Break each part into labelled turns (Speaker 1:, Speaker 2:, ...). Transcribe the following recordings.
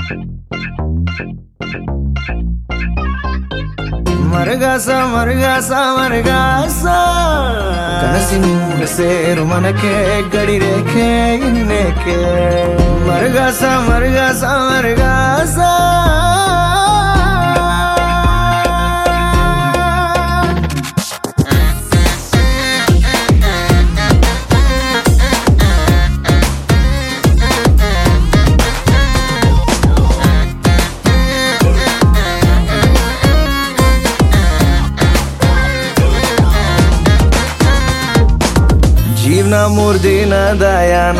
Speaker 1: ಮರಗಾಸ ಮರಗಾಸ ಮರಗಾಸ ಕನಸಿನ ಸೇರು ಮನಕ್ಕೆ ಗಡಿ ರೇಖೆ ಇನ್ನೇಕೆ ಮರಗಾಸ ಮರಗಾಸ ಮರಗಾಸ ಜೀವನ ಮೂರ್ ದಿನ ದಯಾನ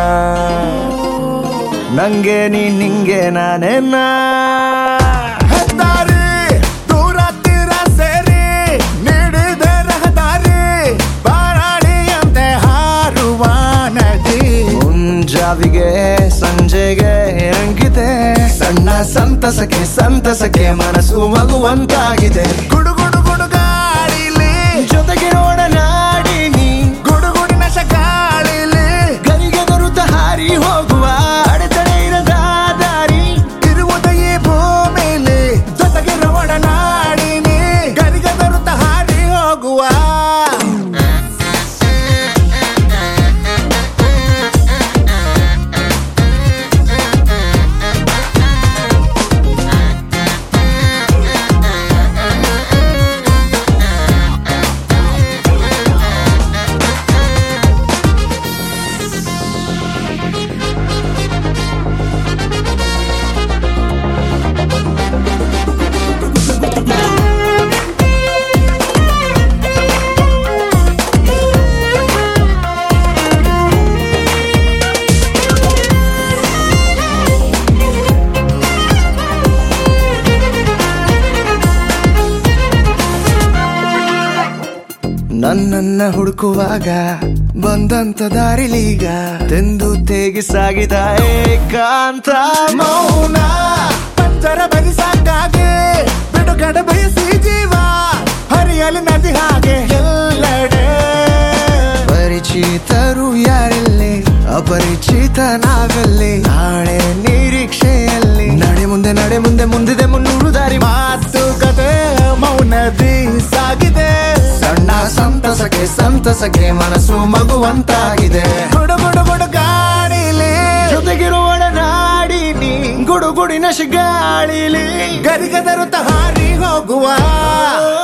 Speaker 1: ನಂಗೆ ನೀ ನಿಂಗೆ ನಾನೇನ
Speaker 2: ಹೆದ್ದಾರಿ ದೂರ ತೀರ ಸೇರಿ ನೀಡಿದ ರಹದಾರಿ ಬಾರಾಳಿಯಂತೆ ಹಾರುವ ನದಿ
Speaker 1: ಮುಂಜಾವಿಗೆ ಸಂಜೆಗೆ ಇರಂಗಿದೆ ಸಣ್ಣ ಸಂತಸಕ್ಕೆ ಸಂತಸಕ್ಕೆ ಮನಸ್ಸು ಮಗುವಂತಾಗಿದೆ
Speaker 2: ಗುಡುಗುಡು ಗುಡುಗಾಡಿಲಿ
Speaker 1: ಜೊತೆಗಿರೋಣ ನಾಡಿನಿ
Speaker 2: ಗುಡುಗುಡಿನ ಶಗಾಳಿಲಿ
Speaker 1: ಗರಿಗೆ ದೊರುತ ಹಾರಿ ಹೋಗುವ ಅಡೆತಡೆ ಇರದ ದಾರಿ
Speaker 2: ಇರುವುದ ಈ ಭೂಮಿಲಿ ಜೊತೆಗೆ ರವಣ ನಾಡಿನಿ ಗರಿಗ ಬರುತ್ತ ಹಾರಿ ಹೋಗುವ
Speaker 1: ನನ್ನನ್ನ ಹುಡುಕುವಾಗ ಬಂದಂತ ದಾರಿಲೀಗ ತೆಂದು ತೇಗಿ ಸಾಗಿದ ಏಕಾಂತ ಮೌನ
Speaker 2: ಪಂಚರ ಬರಿಸಾಕಾಗೆ ಬಿಡುಗಡೆ ಬಯಸಿ ಜೀವ ಹರಿಯಲಿ ನದಿ ಹಾಗೆ ಎಲ್ಲೆಡೆ
Speaker 1: ಪರಿಚಿತರು ಯಾರಿಲ್ಲಿ ಅಪರಿಚಿತ ನಾವೆಲ್ಲಿ ನಾಳೆ ನಿರೀಕ್ಷೆಯಲ್ಲಿ ನಡೆ ಮುಂದೆ ನಡೆ ಮುಂದೆ ಮುಂದಿದೆ ಮುನ್ನೂರು ದಾರಿ
Speaker 2: ಮಾತುಕತೆ ಮೌನದಿ ಸಾಗಿದೆ
Speaker 1: ಸಣ್ಣ ಸಂತಸಕ್ಕೆ ಸಂತಸಕ್ಕೆ ಮನಸ್ಸು ಮಗುವಂತಾಗಿದೆ
Speaker 2: ಗುಡುಗುಡು ಗುಡುಗಾಡಿಲಿ
Speaker 1: ಜೊತೆಗಿರುವಳ ನಾಡಿನಿ ಗುಡುಗುಡಿನ ಶಿಗಾಳಿಲಿ
Speaker 2: ಗರಿಗದರುತ್ತ ಹಾರಿ ಹೋಗುವ